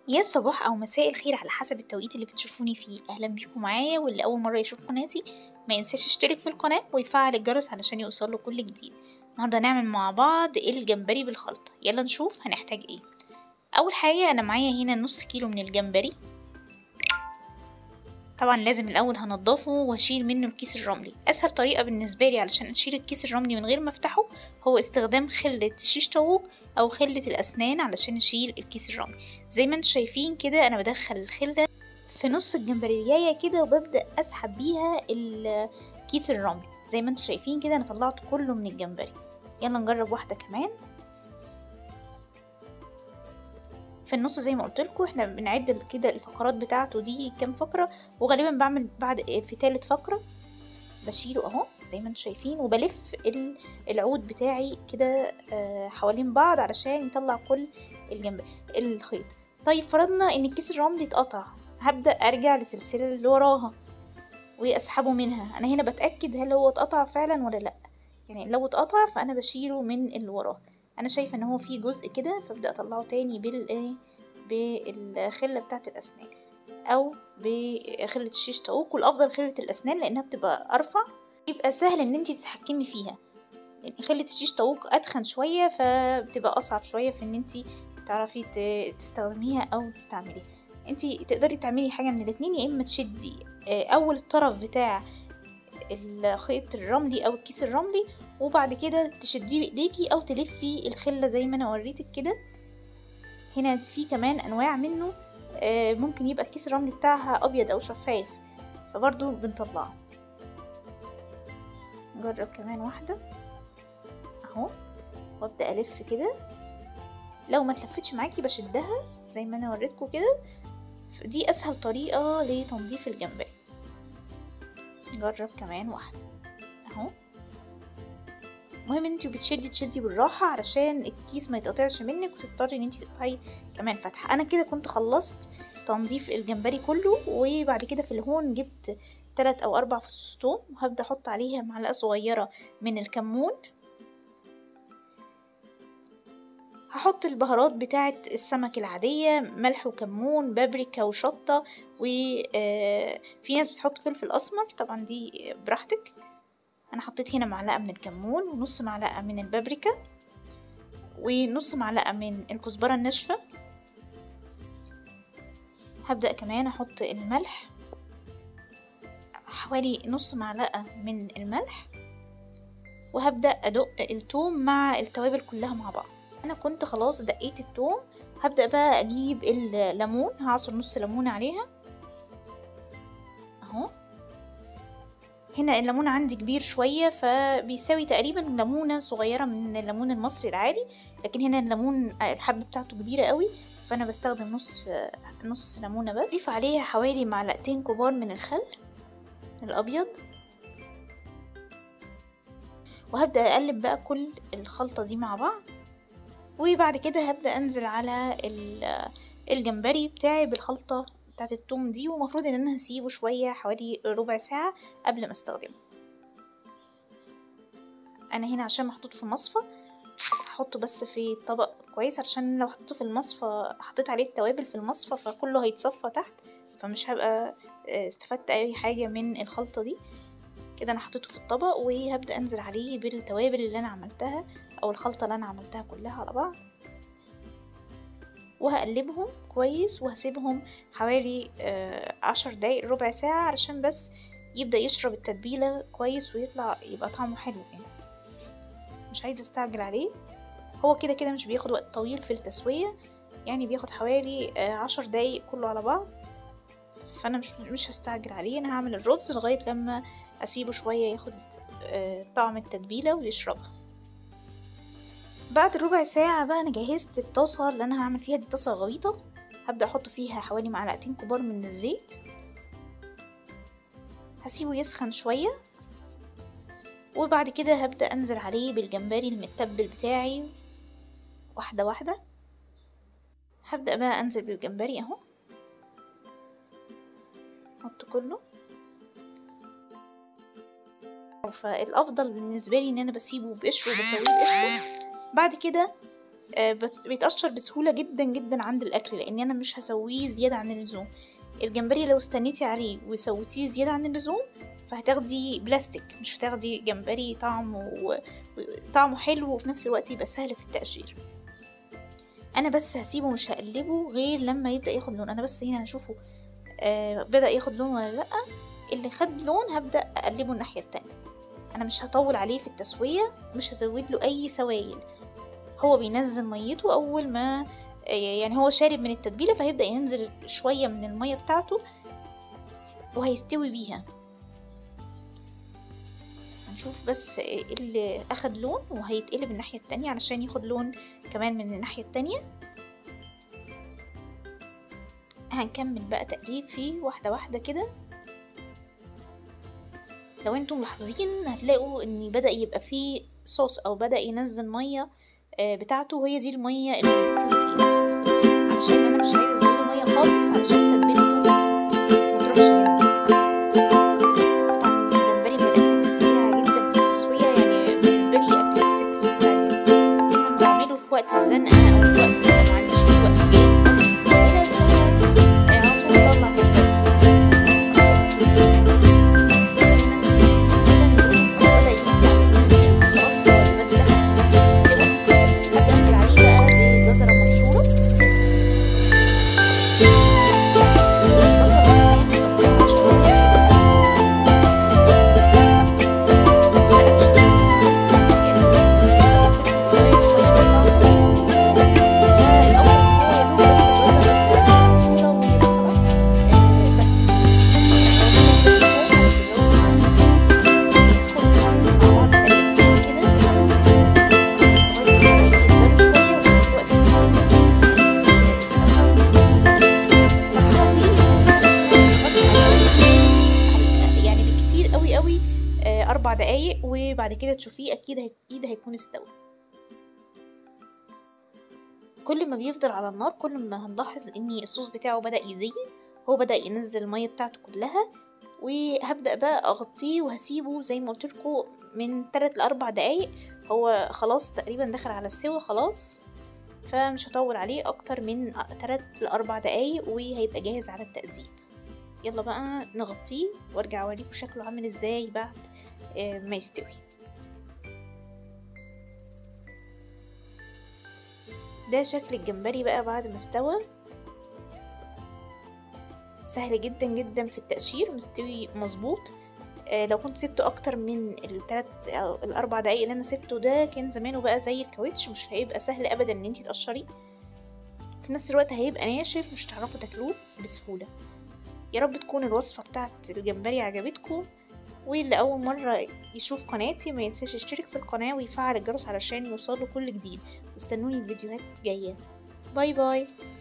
يا صباح او مساء الخير على حسب التوقيت اللي بتشوفوني فيه اهلا بيكم معايا واللي اول مره يشوف قناتي ما ينساش يشترك في القناه ويفعل الجرس علشان يوصله كل جديد النهارده هنعمل مع بعض الجمبري بالخلطه يلا نشوف هنحتاج ايه اول حاجه انا معايا هنا نص كيلو من الجمبري طبعا لازم الاول هنضفه واشيل منه الكيس الرملي اسهل طريقه بالنسبه لي علشان اشيل الكيس الرملي من غير ما افتحه هو استخدام خله شيش طاووق او خله الاسنان علشان اشيل الكيس الرملي زي ما انتم شايفين كده انا بدخل الخله في نص الجمبريايه كده وببدا اسحب بيها الكيس الرملي زي ما انتم شايفين كده انا طلعت كله من الجمبري يلا نجرب واحده كمان في النص زي ما قلت لكم احنا بنعد كده الفقرات بتاعته دي كام فقره وغالبا بعمل بعد في تالت فقره بشيله اهو زي ما انتم شايفين وبلف العود بتاعي كده حوالين بعض علشان يطلع كل الجنب الخيط طيب فرضنا ان الكيس الرملي اتقطع هبدا ارجع للسلسله اللي وراها واسحبه منها انا هنا بتاكد هل هو اتقطع فعلا ولا لا يعني لو اتقطع فانا بشيله من اللي وراه انا شايفه ان هو فيه جزء كده فابدا اطلعه تاني بالايه بالخله بتاعه الاسنان او بخله الشيش طاووق والافضل خله الاسنان لانها بتبقى ارفع يبقى سهل ان انت تتحكمي فيها لان خله الشيش طاووق اتخن شويه فبتبقى اصعب شويه في ان انت تعرفي تستخدميها او تستعمليها انت تقدري تعملي حاجه من الاتنين يا اما تشدي اول الطرف بتاع الخيط الرملي او الكيس الرملي وبعد كده تشديه بايديكي او تلفي الخله زي ما انا وريتك كده هنا في كمان انواع منه ممكن يبقى الكيس الرملي بتاعها ابيض او شفاف فبرضو بنطلعه نجرب كمان واحده اهو وابدا الف كده لو ما تلفتش معاكي بشدها زي ما انا وريتكم كده دي اسهل طريقه لتنظيف الجمبري نجرب كمان واحده اهو المهم ان انتي بتشدي تشدي بالراحه علشان الكيس ما يتقطعش منك وتضطري ان انتي تقطعي كمان فتحه انا كده كنت خلصت تنظيف الجمبري كله وبعد كده في الهون جبت تلات او اربع فصوص توم وهبدا احط عليها معلقه صغيره من الكمون هحط البهارات بتاعه السمك العاديه ملح وكمون بابريكا وشطه وفي ناس بتحط فلفل اسمر طبعا دي براحتك انا حطيت هنا معلقه من الكمون ونص معلقه من البابريكا ونص معلقه من الكزبره الناشفه هبدا كمان احط الملح حوالي نص معلقه من الملح وهبدا ادق التوم مع التوابل كلها مع بعض انا كنت خلاص دقيت التوم هبدا بقى اجيب الليمون هعصر نص ليمونه عليها اهو هنا الليمون عندي كبير شوية فبيساوي تقريبا ليمونة صغيرة من الليمون المصري العادي لكن هنا الليمون الحبة بتاعته كبيرة قوي فأنا بستخدم نص نص ليمونة بس أضيف عليها حوالي معلقتين كبار من الخل الأبيض وهبدأ أقلب بقى كل الخلطة دي مع بعض وبعد كده هبدأ أنزل على الجمبري بتاعي بالخلطة بتاعت التوم دي ومفروض ان انا هسيبه شوية حوالي ربع ساعة قبل ما استخدمه انا هنا عشان محطوط في مصفى هحطه بس في طبق كويس عشان لو حطيته في المصفى حطيت عليه التوابل في المصفى فكله هيتصفى تحت فمش هبقى استفدت اي حاجة من الخلطة دي كده انا حطيته في الطبق وهبدأ انزل عليه بالتوابل اللي انا عملتها او الخلطة اللي انا عملتها كلها على بعض وهقلبهم كويس وهسيبهم حوالي عشر دقايق ربع ساعة علشان بس يبدأ يشرب التتبيلة كويس ويطلع يبقى طعمه حلو يعني مش عايزة استعجل عليه هو كده كده مش بياخد وقت طويل في التسوية يعني بياخد حوالي عشر دقايق كله على بعض فانا مش مش هستعجل عليه انا هعمل الرز لغاية لما اسيبه شوية ياخد طعم التتبيلة ويشربها بعد ربع ساعة بقى أنا جهزت الطاسة اللي أنا هعمل فيها دي طاسة غويطة هبدأ أحط فيها حوالي معلقتين كبار من الزيت هسيبه يسخن شوية وبعد كده هبدأ أنزل عليه بالجمبري المتبل بتاعي واحدة واحدة هبدأ بقى أنزل بالجمبري أهو أحط كله فالأفضل بالنسبة لي إن أنا بسيبه بقشره وبسويه بقشره بعد كده آه، بت- بيتقشر بسهولة جدا جدا عند الأكل لأن أنا مش هسويه زيادة عن اللزوم الجمبري لو استنيتي عليه وسويتيه زيادة عن اللزوم فهتاخدي بلاستيك مش هتاخدي جمبري طعمه طعمه حلو وفي نفس الوقت يبقى سهل في التقشير انا بس هسيبه مش هقلبه غير لما يبدا ياخد لون انا بس هنا هشوفه آه بدا ياخد لون ولا لا اللي خد لون هبدا اقلبه الناحيه التانية انا مش هطول عليه في التسويه مش هزود له اي سوائل هو بينزل ميته اول ما آه، يعني هو شارب من التتبيله فهيبدا ينزل شويه من الميه بتاعته وهيستوي بيها هنشوف بس إيه اللي اخد لون وهيتقلب الناحيه التانية علشان ياخد لون كمان من الناحيه التانية هنكمل بقى تقليب فيه واحده واحده كده لو انتم ملاحظين هتلاقوا ان بدا يبقى فيه صوص او بدا ينزل ميه آه، بتاعته وهي دي الميه اللي هيستوي فيها علشان انا مش عايزه ازود ميه خالص علشان تتبيلته ما تروحش مني طبعا الجمبري من الاكلات السريعه جدا في التسويه يعني بالنسبه لي اكلات ست مستعجله دايما بعمله في وقت الزنقه او في وقت ما عنديش فيه وقت كتير أنا مستعجله ف- على طول بطلع جمبري بس يعني بكتير قوي قوي آه، اربع دقايق وبعد كده تشوفيه اكيد اكيد هيكون استوى كل ما بيفضل على النار كل ما هنلاحظ ان الصوص بتاعه بدأ يزيد هو بدأ ينزل المية بتاعته كلها وهبدأ بقى أغطيه وهسيبه زي ما قلتلكوا من 3 لأربع دقايق هو خلاص تقريبا دخل على السوا خلاص فمش هطول عليه أكتر من 3 لأربع دقايق وهيبقى جاهز على التقديم يلا بقى نغطيه وارجع اوريكم شكله عامل ازاي بعد آه، ما يستوي ده شكل الجمبري بقى بعد ما استوى سهل جدا جدا في التقشير مستوي مظبوط آه لو كنت سبته اكتر من التلات او الاربع دقايق اللي انا سبته ده كان زمانه بقى زي الكاوتش مش هيبقى سهل ابدا ان انتي تقشريه في نفس الوقت هيبقى ناشف مش هتعرفوا تاكلوه بسهوله يا رب تكون الوصفه بتاعت الجمبري عجبتكم واللي اول مره يشوف قناتي ما ينساش يشترك في القناه ويفعل الجرس علشان يوصله كل جديد واستنوني الفيديوهات جايه باي باي